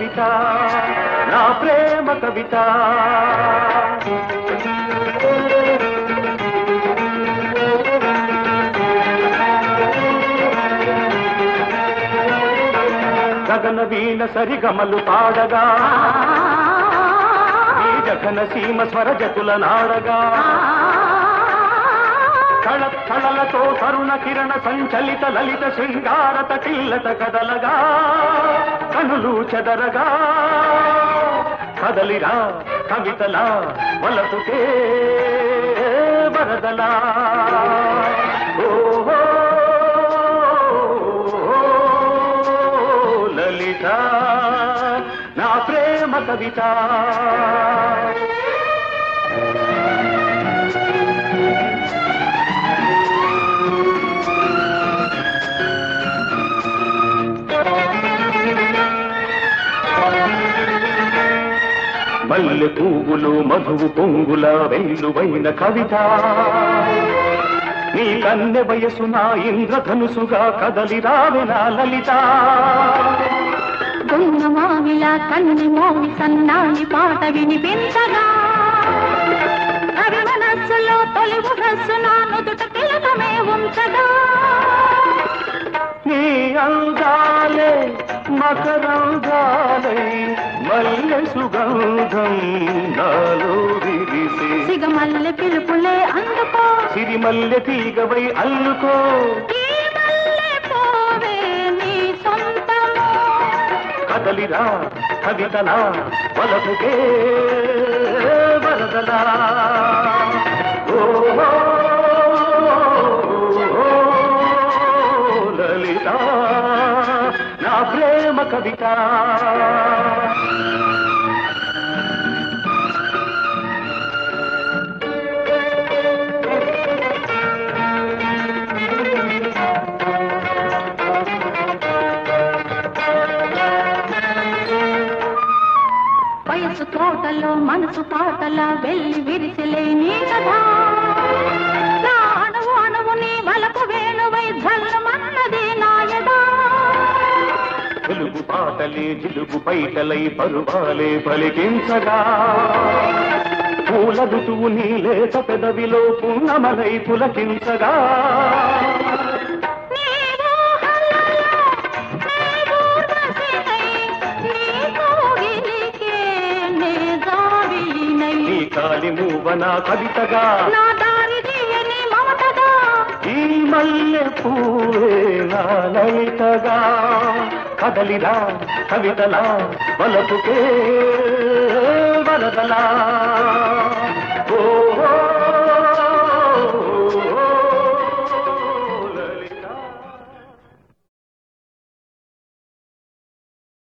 కవిత నా ప్రేమ కవిత గగన వీణ సరిగమలు పాడగా ఈ జగన సీమ స్వరజతుల నాడగా కళ కళలతో తరుణ కిరణ సంచలిత లలిత శృంగార తటిల్లత కదలగా కనులు చెదరగా కదలిరా కవితలా వలపుకే వరదలా ఓహో లలిత నా ప్రేమ కవిత మల్లె పువ్వులు మధువు పొంగుల వెల్లువైన కవిత నీ కన్నె వయసు నా ఇంద్రధనుసుగా కదలి రావెనా లలిత దొంగ మావిల కన్ని మోవి సన్నాని పాట వినిపించగా కవి మనస్సులో తొలి ముఖస్సు నా నుదుట తిలకమే ఉంచగా నీ అందాలే మకరంగాలై మల్లె సుగంధం నాలో విరిసే సిగమల్లె పిలుపులే అందుకో సిరిమల్లె తీగవై అల్లుకో ఈ మల్లె పోవే నీ సొంతము కదలిరా కవితలా వలపుకే వరదలా ఓ లలిత నా ప్రేమ కవిత వయసు తోటలో మనసు పాటల వెళ్ళి విరిసిలే నీ కదా నా అణువు అణువు నీ వలపు వేణువై ఝల్లమన్నది నాయదా తెలుగు పాటలే జిలుగు పైటలై పరువాలే పలికించగా పూల ఋతువు నీ లేత పెదవిలో పున్నమలై పులకించగా నీ ఊహలలో నీ ఊర్వశినై, నీ కోగిలికే నే జాబిలినై. నీ కాలి మూవన కవితగా నా దారి తీయని మమతగా ఈ మల్లె పూవే నా లలితగా కదలిరా కవితలా వలపుకే వరదలా